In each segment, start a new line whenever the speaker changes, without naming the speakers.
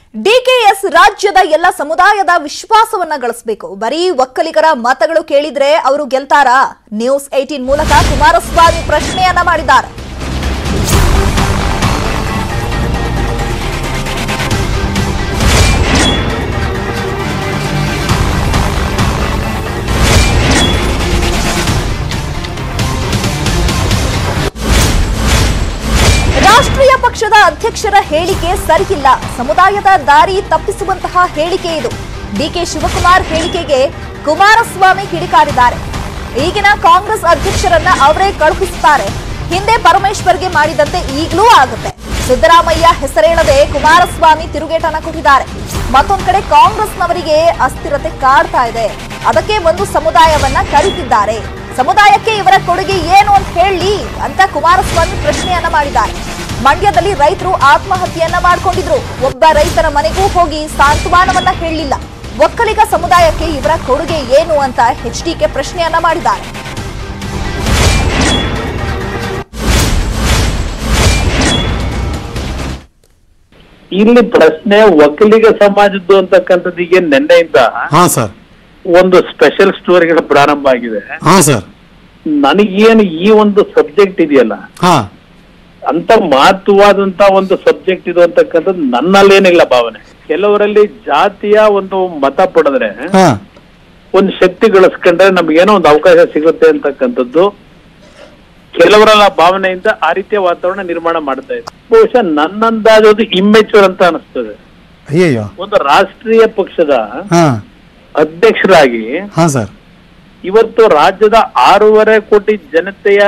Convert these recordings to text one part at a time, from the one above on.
ಡಿಕೆಎಸ್ ರಾಜ್ಯದ ಎಲ್ಲ ಸಮುದಾಯದ ವಿಶ್ವಾಸವನ್ನ ಗಳಿಸಬೇಕು ಬರೀ ಒಕ್ಕಲಿಗರ ಮತಗಳು ಕೇಳಿದ್ರೆ ಅವರು ಗೆಲ್ತಾರಾ ನ್ಯೂಸ್ ಏಟೀನ್ ಮೂಲಕ ಕುಮಾರಸ್ವಾಮಿ ಪ್ರಶ್ನೆಯನ್ನ ಮಾಡಿದ್ದಾರೆ ರಾಷ್ಟ್ರೀಯ ಪಕ್ಷದ ಅಧ್ಯಕ್ಷರ ಹೇಳಿಕೆ ಸರಿಯಿಲ್ಲ ಸಮುದಾಯದ ದಾರಿ ತಪ್ಪಿಸುವಂತಹ ಹೇಳಿಕೆ ಇದು ಡಿಕೆ ಶಿವಕುಮಾರ್ ಹೇಳಿಕೆಗೆ ಕುಮಾರಸ್ವಾಮಿ ಕಿಡಿಕಾರಿದ್ದಾರೆ ಈಗಿನ ಕಾಂಗ್ರೆಸ್ ಅಧ್ಯಕ್ಷರನ್ನ ಅವರೇ ಕಳುಹಿಸುತ್ತಾರೆ ಹಿಂದೆ ಪರಮೇಶ್ವರ್ಗೆ ಮಾಡಿದಂತೆ ಈಗಲೂ ಆಗುತ್ತೆ ಸಿದ್ದರಾಮಯ್ಯ ಹೆಸರೇಳದೆ ಕುಮಾರಸ್ವಾಮಿ ತಿರುಗೇಟನ್ನ ಕೊಟ್ಟಿದ್ದಾರೆ ಮತ್ತೊಂದ್ ಕಡೆ ಕಾಂಗ್ರೆಸ್ನವರಿಗೆ ಅಸ್ಥಿರತೆ ಕಾಡ್ತಾ ಇದೆ ಅದಕ್ಕೆ ಒಂದು ಸಮುದಾಯವನ್ನ ಕರೀತಿದ್ದಾರೆ ಸಮುದಾಯಕ್ಕೆ ಇವರ ಕೊಡುಗೆ ಏನು ಅಂತ ಹೇಳಿ ಅಂತ ಕುಮಾರಸ್ವಾಮಿ ಪ್ರಶ್ನೆಯನ್ನ ಮಾಡಿದ್ದಾರೆ ಮಂಡ್ಯದಲ್ಲಿ ರೈತರು ಆತ್ಮಹತ್ಯೆಯನ್ನ ಮಾಡ್ಕೊಂಡಿದ್ರು ಒಬ್ಬ ರೈತರ ಮನೆಗೂ ಹೋಗಿ ಸಾಂತ್ವನವನ್ನ ಹೇಳಲಿಲ್ಲ ಒಕ್ಕಲಿಗ ಸಮುದಾಯಕ್ಕೆ ಇವರ ಕೊಡುಗೆ ಏನು ಅಂತ ಎಚ್ಡಿಕೆ ಪ್ರಶ್ನೆಯನ್ನ ಮಾಡಿದ್ದಾರೆ
ಇಲ್ಲಿ ಪ್ರಶ್ನೆ ಒಕ್ಕಲಿಗ ಸಮಾಜದ್ದು ಅಂತಕ್ಕಂಥದ್ದು ಈಗ ನಿನ್ನೆಯಿಂದ
ಹಾ ಸರ್
ಒಂದು ಸ್ಪೆಷಲ್ ಸ್ಟೋರಿಗಳ ಪ್ರಾರಂಭ ಆಗಿದೆ
ಹಾ ಸರ್
ನನಗೇನು ಈ ಒಂದು ಸಬ್ಜೆಕ್ಟ್ ಇದೆಯಲ್ಲ
ಹಾ
ಅಂತ ಮಹತ್ವವಾದಂತ ಒಂದು ಸಬ್ಜೆಕ್ಟ್ ಇದು ಅಂತಕ್ಕಂಥದ್ದು ನನ್ನಲ್ಲೇನಿಲ್ಲ ಭಾವನೆ ಕೆಲವರಲ್ಲಿ ಜಾತಿಯ ಒಂದು ಮತ ಪಡೆದ್ರೆ
ಹಾ
ಒಂದು ಶಕ್ತಿ ಗಳಿಸ್ಕೊಂಡ್ರೆ ನಮ್ಗೇನೋ ಒಂದು ಅವಕಾಶ ಸಿಗುತ್ತೆ ಅಂತಕ್ಕಂಥದ್ದು ಕೆಲವರ ಭಾವನೆಯಿಂದ ಆ ರೀತಿಯ ವಾತಾವರಣ ನಿರ್ಮಾಣ ಮಾಡ್ತಾ ಇದೆ ಬಹುಶಃ ನನ್ನಂದಾಜು ಅದು ಇಮ್ಮೆಚೂರ್ ಅಂತ ಅನಿಸ್ತದೆ
ಅಯ್ಯಯ್ಯೋ
ಒಂದು ರಾಷ್ಟ್ರೀಯ ಪಕ್ಷದ
ಹಾ
ಅಧ್ಯಕ್ಷರಾಗಿ
ಹಾ ಸರ್
ಇವತ್ತು ರಾಜ್ಯದ ಆರೂವರೆ ಕೋಟಿ ಜನತೆಯ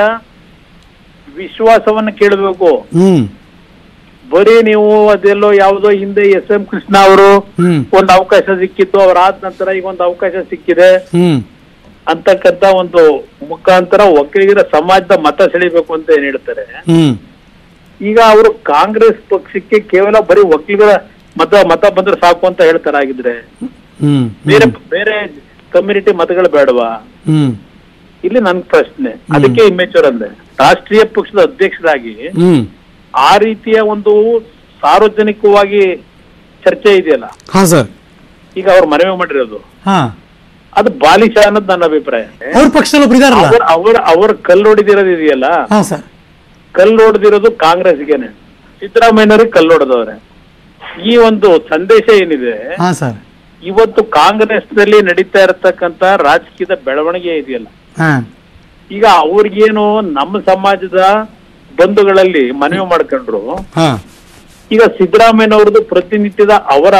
ವಿಶ್ವಾಸವನ್ನ ಕೇಳಬೇಕು
ಹ್ಮ್
ಬರೀ ನೀವು ಅದೆಲ್ಲೋ ಯಾವುದೋ ಹಿಂದೆ ಎಸ್ ಎಂ ಕೃಷ್ಣ ಅವರು
ಹ್ಮ್
ಒಂದು ಅವಕಾಶ ಸಿಕ್ಕಿತ್ತು ಅವ್ರಾದ ನಂತರ ಈಗ ಒಂದು ಅವಕಾಶ ಸಿಕ್ಕಿದೆ
ಹ್ಮ್
ಅಂತಕ್ಕಂತ ಒಂದು ಮುಖಾಂತರ ಒಕ್ಕಲಿಗರ ಸಮಾಜದ ಮತ ಸೆಳಿಬೇಕು ಅಂತ ಏನ್ ಹೇಳ್ತಾರೆ
ಹ್ಮ್
ಈಗ ಅವರು ಕಾಂಗ್ರೆಸ್ ಪಕ್ಷಕ್ಕೆ ಕೇವಲ ಬರೀ ಒಕ್ಕಲಿಗರ ಮತ ಮತ ಬಂದ್ರೆ ಸಾಕು ಅಂತ ಹೇಳ್ತಾರಾಗಿದ್ರೆ
ಹ್ಮ್
ಬೇರೆ ಬೇರೆ ಕಮ್ಯುನಿಟಿ ಮತಗಳು ಬೇಡವಾ
ಹ್ಮ್
ಇಲ್ಲಿ ನನ್ ಪ್ರಶ್ನೆ ಅದಕ್ಕೆ ಇಮ್ಮೆಚೂರ್ ಅಂದೆ ರಾಷ್ಟ್ರೀಯ ಪಕ್ಷದ ಅಧ್ಯಕ್ಷರಾಗಿ
ಹ್ಮ್
ಆ ರೀತಿಯ ಒಂದು ಸಾರ್ವಜನಿಕವಾಗಿ ಚರ್ಚೆ ಇದೆಯಲ್ಲ
ಹಾ ಸರ್
ಈಗ ಅವ್ರು ಮನವಿ ಮಾಡಿರೋದು
ಹಾ
ಅದು ಬಾಲಿಶ ಅನ್ನೋದು ನನ್ನ ಅಭಿಪ್ರಾಯ
ಅವ್ರ ಪಕ್ಷದಲ್ಲಿ ಒಬ್ರು ಇದಾರಲ್ಲ
ಅವ್ರ ಅವ್ರ ಅವ್ರ ಕಲ್ಲೊಡಿದಿರೋದು ಇದೆಯಲ್ಲ
ಹಾ ಸರ್
ಕಲ್ಲೊಡೆದಿರೋದು ಕಾಂಗ್ರೆಸ್ಗೆನೆ ಸಿದ್ದರಾಮಯ್ಯನವ್ರಿಗೆ ಕಲ್ಲೊಡೆದವ್ರೆ ಈ ಒಂದು ಸಂದೇಶ ಏನಿದೆ
ಹಾ ಸರ್
ಇವತ್ತು ಕಾಂಗ್ರೆಸ್ನಲ್ಲಿ ನಡೀತಾ ಇರತಕ್ಕಂತ ರಾಜಕೀಯದ ಬೆಳವಣಿಗೆ ಇದೆಯಲ್ಲ
ಹಾ
ಈಗ ಅವ್ರಿಗೇನು ನಮ್ಮ ಸಮಾಜದ ಬಂಧುಗಳಲ್ಲಿ ಮನವಿ ಮಾಡ್ಕೊಂಡ್ರು
ಹಾ
ಈಗ ಸಿದ್ದರಾಮಯ್ಯನವ್ರದ್ದು ಪ್ರತಿನಿತ್ಯದ ಅವರ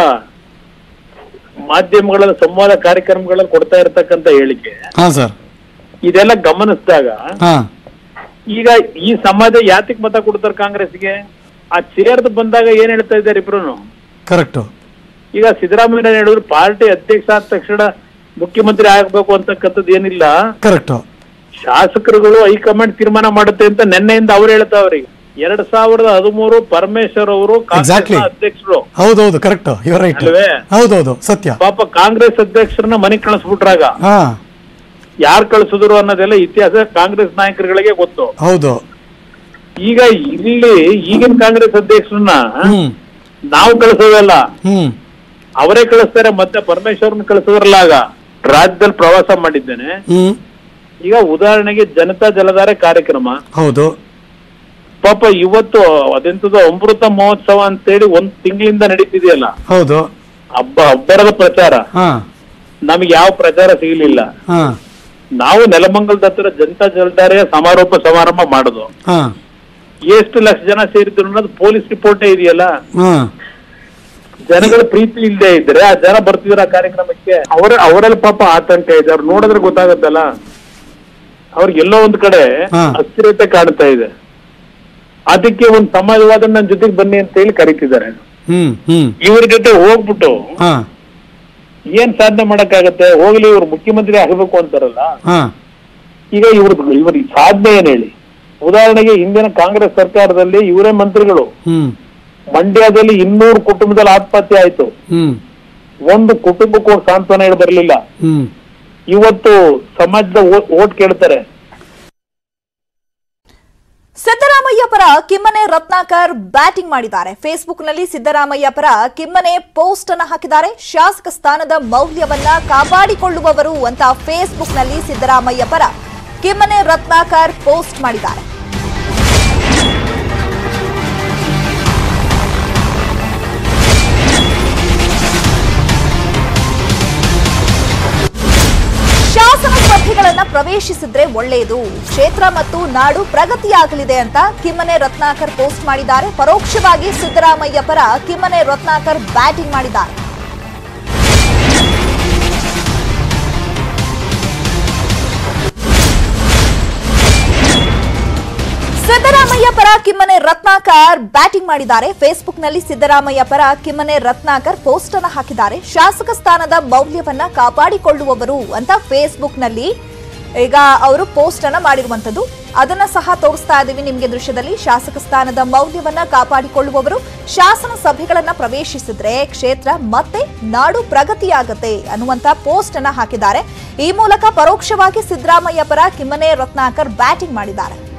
ಮಾಧ್ಯಮಗಳ ಸಂವಾದ ಕಾರ್ಯಕ್ರಮಗಳಲ್ಲಿ ಕೊಡ್ತಾ ಇರತಕ್ಕಂತ ಹೇಳಿಕೆ
ಹಾ ಸರ್
ಇದೆಲ್ಲ ಗಮನಿಸಿದಾಗ
ಹಾ
ಈಗ ಈ ಸಮಾಜ ಯಾತಿಗ್ ಮತ ಕೊಡ್ತಾರೆ ಕಾಂಗ್ರೆಸ್ಗೆ ಆ ಚೇರ್ದು ಬಂದಾಗ ಏನ್ ಹೇಳ್ತಾ ಇದ್ದಾರೆ ಇಬ್ರು
ಕರೆಕ್ಟು
ಈಗ ಸಿದ್ದರಾಮಯ್ಯ ಹೇಳಿದ್ರು ಪಾರ್ಟಿ ಅಧ್ಯಕ್ಷ ಆದ ತಕ್ಷಣ ಮುಖ್ಯಮಂತ್ರಿ ಆಗ್ಬೇಕು ಅಂತಕ್ಕಂಥದ್ದು ಏನಿಲ್ಲ
ಕರೆಕ್ಟು
ಶಾಸಕರುಗಳು ಹೈಕಮಾಂಡ್ ತೀರ್ಮಾನ ಮಾಡುತ್ತೆ ಅಂತ ನಿನ್ನೆಯಿಂದ ಅವ್ರು ಹೇಳ್ತಾವ್ರಿ ಎರಡ್ ಸಾವಿರದ ಹದಿಮೂರು ಪರಮೇಶ್ವರ್ ಅವರು
Exactly.
ಕಾಂಗ್ರೆಸ್ ಅಧ್ಯಕ್ಷರು
ಹೌದೌದು ಕರೆಕ್ಟ್ ಇವ ರೈಟ್
ಅಲ್ವೇ?
ಹೌದೌದು ಸತ್ಯ
ಪಾಪ ಕಾಂಗ್ರೆಸ್ ಅಧ್ಯಕ್ಷರನ್ನ ಮನೆಗೆ ಕಳಿಸ್ಬಿಟ್ರಾಗ
ಹಾ
ಯಾರು ಕಳಿಸಿದ್ರು ಅನ್ನೋದೆಲ್ಲ ಇತಿಹಾಸ ಕಾಂಗ್ರೆಸ್ ನಾಯಕರುಗಳಿಗೆ ಗೊತ್ತು
ಹೌದು
ಈಗ ಇಲ್ಲಿ ಈಗಿನ ಕಾಂಗ್ರೆಸ್ ಅಧ್ಯಕ್ಷರನ್ನ
ಹ್ಮ್
ನಾವು ಕಳಿಸೋದಲ್ಲ
ಹ್ಮ್
ಅವರೇ ಕಳಿಸ್ತಾರೆ ಮತ್ತೆ ಪರಮೇಶ್ವರ್ನ ಕಳಿಸಿದ್ರಲ್ಲ ಆಗ ರಾಜ್ಯದಲ್ಲಿ ಪ್ರವಾಸ ಮಾಡಿದ್ದೇನೆ
ಹ್ಮ್
ಈಗ ಉದಾಹರಣೆಗೆ ಜನತಾ ಜಲಧಾರೆ ಕಾರ್ಯಕ್ರಮ
ಹೌದು
ಪಾಪ ಇವತ್ತು ಅದೆಂತದ್ದು ಅಮೃತ ಮಹೋತ್ಸವ ಅಂತೇಳಿ ಒಂದ್ ತಿಂಗಳಿಂದ ನಡೀತಿದೆಯಲ್ಲ
ಹೌದು
ಹಬ್ಬ ಹಬ್ಬರದ ಪ್ರಚಾರ
ಹಾ
ನಮಗೆ ಯಾವ ಪ್ರಚಾರ ಸಿಗಲಿಲ್ಲ
ಹಾ
ನಾವು ನೆಲಮಂಗಲದ ಹತ್ರ ಜನತಾ ಜಲಧಾರೆಯ ಸಮಾರೋಪ ಸಮಾರಂಭ ಮಾಡುದು
ಹಾ
ಎಷ್ಟು ಲಕ್ಷ ಜನ ಸೇರಿದ್ರು ಅನ್ನೋದು ಪೊಲೀಸ್ ರಿಪೋರ್ಟೇ ಇದೆಯಲ್ಲ
ಹಾ
ಜನಗಳ ಪ್ರೀತಿ ಇಲ್ಲದೆ ಇದ್ರೆ ಆ ಜನ ಬರ್ತಿದ್ರ ಆ ಕಾರ್ಯಕ್ರಮಕ್ಕೆ ಅವರ ಅವರಲ್ಲಿ ಪಾಪ ಆತಂಕ ಇದೆ ಅವ್ರು ನೋಡಿದ್ರೆ ಗೊತ್ತಾಗುತ್ತಲ್ಲ ಅವ್ರಿಗೆ ಎಲ್ಲೋ ಒಂದ್ ಕಡೆ
ಹಾ.
ಅಸ್ಥಿರತೆ ಕಾಣ್ತಾ ಇದೆ ಅದಕ್ಕೆ ಒಂದ್ ಸಮಾಜವಾದ ನನ್ನ ಜೊತೆಗೆ ಬನ್ನಿ ಅಂತ ಹೇಳಿ ಕರೀತಿದ್ದಾರೆ
ಹ್ಮ್ ಹ್ಮ್
ಇವ್ರ ಜೊತೆ ಹೋಗ್ಬಿಟ್ಟು
ಹಾ
ಏನ್ ಸಾಧನೆ ಮಾಡಕ್ಕಾಗತ್ತೆ ಹೋಗ್ಲಿ ಇವ್ರು ಮುಖ್ಯಮಂತ್ರಿ ಆಗಬೇಕು ಅಂತಾರಲ್ಲ
ಹಾ
ಈಗ ಇವ್ರದ್ದು ಇವ್ರ ಸಾಧನೆ ಏನ್ ಹೇಳಿ ಉದಾಹರಣೆಗೆ ಹಿಂದಿನ ಕಾಂಗ್ರೆಸ್ ಸರ್ಕಾರದಲ್ಲಿ ಇವರೇ ಮಂತ್ರಿಗಳು
ಹ್ಮ್
ಮಂಡ್ಯದಲ್ಲಿ ಇನ್ನೂರು ಕುಟುಂಬದಲ್ಲಿ ಆತ್ಮಹತ್ಯೆ ಆಯ್ತು
ಹ್ಮ್
ಒಂದು ಕುಟುಂಬಕ್ಕೂ ಸಾಂತ್ವನ ಹೇಳಿ ಬರಲಿಲ್ಲ
ಹ್ಮ್
ಇವತ್ತು ಸಮಾಜದ ಓಟ್ ಕೇಳ್ತಾರೆ
ಸಿದ್ದರಾಮಯ್ಯ ಪರ ಕಿಮ್ಮನೆ ರತ್ನಾಕರ್ ಬ್ಯಾಟಿಂಗ್ ಮಾಡಿದ್ದಾರೆ ಫೇಸ್ಬುಕ್ನಲ್ಲಿ ಸಿದ್ದರಾಮಯ್ಯ ಪರ ಕಿಮ್ಮನೆ ಪೋಸ್ಟ್ ಅನ್ನು ಹಾಕಿದ್ದಾರೆ ಶಾಸಕ ಸ್ಥಾನದ ಮೌಲ್ಯವನ್ನ ಕಾಪಾಡಿಕೊಳ್ಳುವವರು ಅಂತ ಫೇಸ್ಬುಕ್ನಲ್ಲಿ ಸಿದ್ದರಾಮಯ್ಯ ಪರ ಕಿಮ್ಮನೆ ರತ್ನಾಕರ್ ಪೋಸ್ಟ್ ಮಾಡಿದ್ದಾರೆ ಶಾಸನ ಸಭೆಗಳನ್ನ ಪ್ರವೇಶಿಸಿದ್ರೆ ಒಳ್ಳೆಯದು ಕ್ಷೇತ್ರ ಮತ್ತು ನಾಡು ಪ್ರಗತಿಯಾಗಲಿದೆ ಅಂತ ಕಿಮ್ಮನೆ ರತ್ನಾಕರ್ ಪೋಸ್ಟ್ ಮಾಡಿದ್ದಾರೆ ಪರೋಕ್ಷವಾಗಿ ಸಿದ್ದರಾಮಯ್ಯ ಪರ ಕಿಮ್ಮನೆ ರತ್ನಾಕರ್ ಬ್ಯಾಟಿಂಗ್ ಮಾಡಿದ್ದಾರೆ ಸಿದ್ದರಾಮಯ್ಯ ಪರ ಕಿಮ್ಮನೆ ರತ್ನಾಕರ್ ಬ್ಯಾಟಿಂಗ್ ಮಾಡಿದ್ದಾರೆ ಫೇಸ್ಬುಕ್ನಲ್ಲಿ ಸಿದ್ದರಾಮಯ್ಯ ಪರ ಕಿಮ್ಮನೆ ರತ್ನಾಕರ್ ಪೋಸ್ಟ್ ಅನ್ನ ಹಾಕಿದ್ದಾರೆ ಶಾಸಕ ಸ್ಥಾನದ ಮೌಲ್ಯವನ್ನ ಕಾಪಾಡಿಕೊಳ್ಳುವವರು ಅಂತ ಫೇಸ್ಬುಕ್ನಲ್ಲಿ ಈಗ ಅವರು ಪೋಸ್ಟ್ ಅನ್ನ ಮಾಡಿರುವಂತದ್ದು ಅದನ್ನ ಸಹ ತೋರಿಸ್ತಾ ಇದ್ದೀವಿ ನಿಮ್ಗೆ ದೃಶ್ಯದಲ್ಲಿ ಶಾಸಕ ಸ್ಥಾನದ ಮೌಲ್ಯವನ್ನ ಕಾಪಾಡಿಕೊಳ್ಳುವವರು ಶಾಸನ ಸಭೆಗಳನ್ನ ಪ್ರವೇಶಿಸಿದ್ರೆ ಕ್ಷೇತ್ರ ಮತ್ತೆ ನಾಡು ಪ್ರಗತಿಯಾಗತ್ತೆ ಅನ್ನುವಂತ ಪೋಸ್ಟ್ ಅನ್ನ ಹಾಕಿದ್ದಾರೆ ಈ ಮೂಲಕ ಪರೋಕ್ಷವಾಗಿ ಸಿದ್ದರಾಮಯ್ಯ ಪರ ಕಿಮ್ಮನೆ ರತ್ನಾಕರ್ ಬ್ಯಾಟಿಂಗ್ ಮಾಡಿದ್ದಾರೆ